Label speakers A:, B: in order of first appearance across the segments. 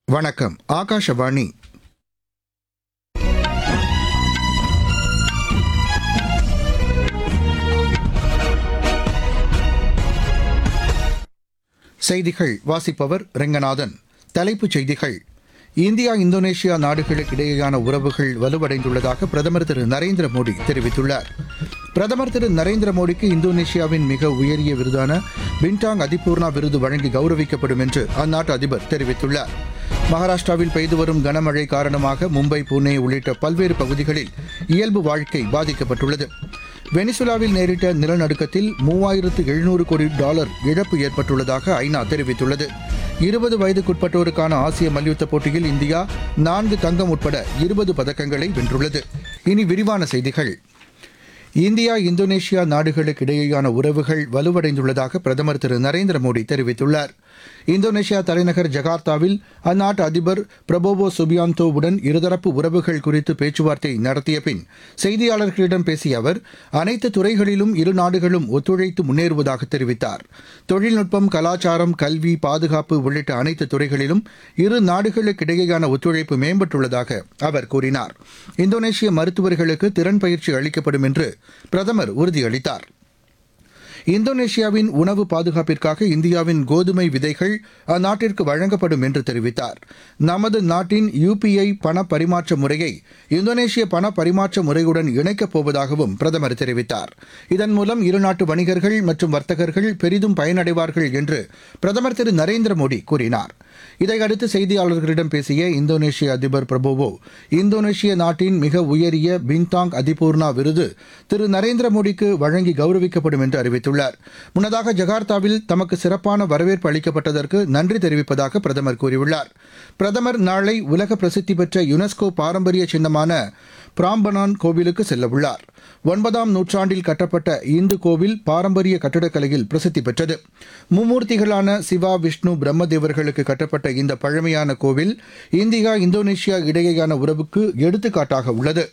A: வணக்கம் ஆகாஷவாணி செய்திகள் வாசிப்பவர் ரெங்கநாதன் தலைப்புச் செய்திகள் இந்தியா இந்தோனேஷியா நாடுகளுக்கு இடையேயான உறவுகள் வலுவடைந்துள்ளதாக பிரதமர் திரு நரேந்திர மோடி தெரிவித்துள்ளார் பிரதமர் திரு நரேந்திர மோடிக்கு இந்தோனேஷியாவின் மிக உயரிய விருதான பின்டாங் அதிபூர்ணா விருது வழங்கி கௌரவிக்கப்படும் என்று அந்நாட்டு அதிபர் தெரிவித்துள்ளார் மகாராஷ்டிராவில் பெய்து வரும் கனமழை காரணமாக மும்பை புனே உள்ளிட்ட பல்வேறு பகுதிகளில் இயல்பு வாழ்க்கை பாதிக்கப்பட்டுள்ளது வெனிசுலாவில் நேரிட்ட நிலநடுக்கத்தில் மூவாயிரத்து எழுநூறு கோடி டாலர் இழப்பு ஏற்பட்டுள்ளதாக ஐநா தெரிவித்துள்ளது இருபது வயதுக்குட்பட்டோருக்கான ஆசிய மல்யுத்த போட்டியில் இந்தியா நான்கு தங்கம் உட்பட இருபது பதக்கங்களை வென்றுள்ளது இனி விரிவான செய்திகள் இந்தியா இந்தோனேஷியா நாடுகளுக்கு இடையேயான உறவுகள் வலுவடைந்துள்ளதாக பிரதமர் திரு நரேந்திர மோடி தெரிவித்துள்ளார் இந்தோனேஷியா தலைநகர் ஜகார்த்தாவில் அந்நாட்டு அதிபர் பிரபோவோ சுபியாந்தோவுடன் இருதரப்பு உறவுகள் குறித்து பேச்சுவார்த்தை நடத்திய பின் செய்தியாளர்களிடம் பேசிய அவர் அனைத்து துறைகளிலும் இரு நாடுகளும் ஒத்துழைத்து முன்னேறுவதாக தெரிவித்தார் தொழில்நுட்பம் கலாச்சாரம் கல்வி பாதுகாப்பு உள்ளிட்ட அனைத்து துறைகளிலும் இரு நாடுகளுக்கு இடையேயான ஒத்துழைப்பு மேம்பட்டுள்ளதாக அவர் கூறினார் இந்தோனேஷிய மருத்துவர்களுக்கு திறன் பயிற்சி அளிக்கப்படும் என்று பிரதமர் உறுதியளித்தார் இந்தோனேஷியாவின் உணவு பாதுகாப்பிற்காக இந்தியாவின் கோதுமை விதைகள் அந்நாட்டிற்கு வழங்கப்படும் என்று தெரிவித்தார் நமது நாட்டின் யுபிஐ பண பரிமாற்ற முறையை இந்தோனேஷிய பண பரிமாற்ற முறையுடன் இணைக்கப் போவதாகவும் பிரதமர் தெரிவித்தார் இதன் மூலம் இருநாட்டு வணிகர்கள் மற்றும் வர்த்தகர்கள் பெரிதும் பயனடைவார்கள் என்று பிரதமர் திரு நரேந்திர மோடி கூறினார் இதையடுத்து செய்தியாளர்களிடம் பேசிய இந்தோனேஷிய அதிபர் பிரபோவோ இந்தோனேஷிய நாட்டின் மிக உயரிய பின்தாங் அதிபூர்ணா விருது திரு நரேந்திர மோடிக்கு வழங்கி கௌரவிக்கப்படும் என்று அறிவித்துள்ளார் முன்னதாக ஜகார்த்தாவில் தமக்கு சிறப்பான வரவேற்பு அளிக்கப்பட்டதற்கு நன்றி தெரிவிப்பதாக பிரதமர் கூறியுள்ளார் பிரதமர் நாளை உலக பிரசித்தி பெற்ற யுனெஸ்கோ பாரம்பரிய சின்னமான பிராம்பனான் கோவிலுக்கு செல்லவுள்ளார் ஒன்பதாம் நூற்றாண்டில் கட்டப்பட்ட இந்து கோவில் பாரம்பரிய கட்டடக்கலையில் பிரசித்தி பெற்றது மும்மூர்த்திகளான சிவா விஷ்ணு பிரம்மதேவர்களுக்கு கட்டப்பட்ட இந்த பழமையான கோவில் இந்தியா இந்தோனேஷியா இடையேயான உறவுக்கு எடுத்துக்காட்டாக உள்ளது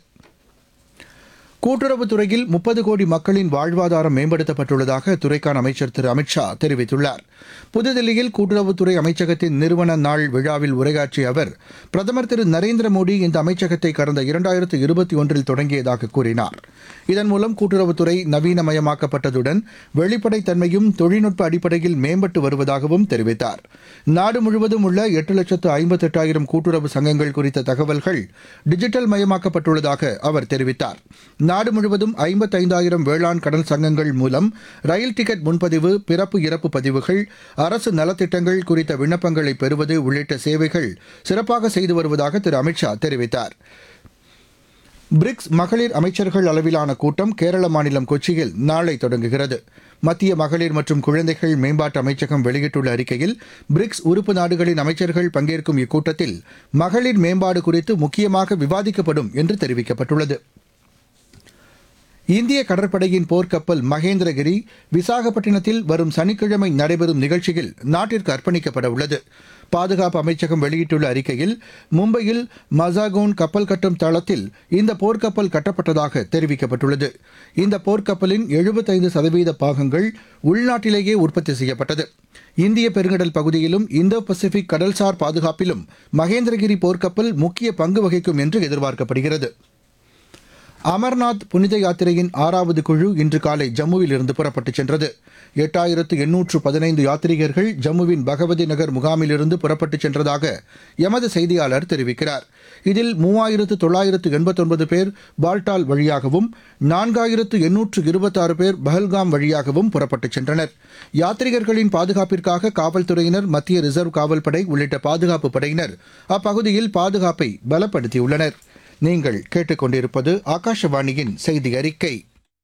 A: கூட்டுறவுத்துறையில் முப்பது கோடி மக்களின் வாழ்வாதாரம் மேம்படுத்தப்பட்டுள்ளதாக அத்துறைக்கான அமைச்சர் திரு அமித்ஷா தெரிவித்துள்ளார் புதுதில்லியில் கூட்டுறவுத்துறை அமைச்சகத்தின் நிறுவன நாள் விழாவில் உரையாற்றிய அவர் பிரதமர் திரு நரேந்திர மோடி இந்த அமைச்சகத்தை கடந்த இரண்டாயிரத்து இருபத்தி ஒன்றில் தொடங்கியதாக கூறினார் இதன் மூலம் கூட்டுறவுத்துறை நவீனமயமாக்கப்பட்டதுடன் வெளிப்படைத்தன்மையும் தொழில்நுட்ப அடிப்படையில் மேம்பட்டு வருவதாகவும் தெரிவித்தார் நாடு முழுவதும் உள்ள எட்டு லட்சத்து ஐம்பத்தெட்டாயிரம் கூட்டுறவு சங்கங்கள் குறித்த தகவல்கள் டிஜிட்டல் மயமாக்கப்பட்டுள்ளதாக அவர் தெரிவித்தார் நாடு முழுவதும் ஐம்பத்தைந்தாயிரம் வேளாண் கடல் சங்கங்கள் மூலம் ரயில் டிக்கெட் முன்பதிவு பிறப்பு இறப்பு பதிவுகள் அரசு நலத்திட்டங்கள் குறித்த விண்ணப்பங்களை பெறுவது உள்ளிட்ட சேவைகள் சிறப்பாக செய்து வருவதாக திரு அமித்ஷா தெரிவித்தார் பிரிக்ஸ் மகளிர் அமைச்சர்கள் அளவிலான கூட்டம் கேரள மாநிலம் கொச்சியில் நாளை தொடங்குகிறது மத்திய மகளிர் மற்றும் குழந்தைகள் மேம்பாட்டு அமைச்சகம் வெளியிட்டுள்ள அறிக்கையில் பிரிக்ஸ் உறுப்பு நாடுகளின் அமைச்சர்கள் பங்கேற்கும் இக்கூட்டத்தில் மகளிர் மேம்பாடு குறித்து முக்கியமாக விவாதிக்கப்படும் என்று தெரிவிக்கப்பட்டுள்ளது இந்திய கடற்படையின் போர்க்கப்பல் மகேந்திரகிரி விசாகப்பட்டினத்தில் வரும் சனிக்கிழமை நடைபெறும் நிகழ்ச்சியில் நாட்டிற்கு அர்ப்பணிக்கப்பட உள்ளது பாதுகாப்பு அமைச்சகம் வெளியிட்டுள்ள அறிக்கையில் மும்பையில் மசாகோன் கப்பல் கட்டும் தளத்தில் இந்த போர்க்கப்பல் கட்டப்பட்டதாக தெரிவிக்கப்பட்டுள்ளது இந்த போர்க்கப்பலின் எழுபத்தைந்து சதவீத பாகங்கள் உள்நாட்டிலேயே உற்பத்தி செய்யப்பட்டது இந்திய பெருங்கடல் பகுதியிலும் இந்தோ பசிபிக் கடல்சார் பாதுகாப்பிலும் மகேந்திரகிரி போர்க்கப்பல் முக்கிய பங்கு வகிக்கும் என்று எதிர்பார்க்கப்படுகிறது அமர்நாத் புனித யாத்திரையின் ஆறாவது குழு இன்று காலை ஜம்முவில் இருந்து புறப்பட்டுச் சென்றது எட்டாயிரத்து எண்ணூற்று பதினைந்து யாத்ரீகர்கள் ஜம்முவின் பகவதி நகர் முகாமிலிருந்து புறப்பட்டுச் சென்றதாக எமது செய்தியாளர் தெரிவிக்கிறார் இதில் மூவாயிரத்து தொள்ளாயிரத்து எண்பத்தொன்பது பேர் பால்டால் வழியாகவும் நான்காயிரத்து எண்ணூற்று இருபத்தாறு பேர் பஹல்காம் வழியாகவும் புறப்பட்டுச் சென்றனர் யாத்ரீகர்களின் பாதுகாப்பிற்காக காவல்துறையினர் மத்திய ரிசர்வ் காவல்படை உள்ளிட்ட பாதுகாப்பு படையினர் அப்பகுதியில் பாதுகாப்பை பலப்படுத்தியுள்ளனர் நீங்கள் கேட்டுக்கொண்டிருப்பது ஆகாஷவாணியின் செய்தி அறிக்கை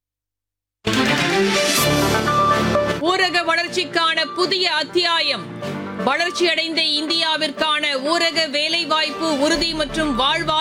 B: ஊரக வளர்ச்சிக்கான புதிய அத்தியாயம் வளர்ச்சியடைந்த இந்தியாவிற்கான ஊரக வேலைவாய்ப்பு உறுதி மற்றும் வாழ்வா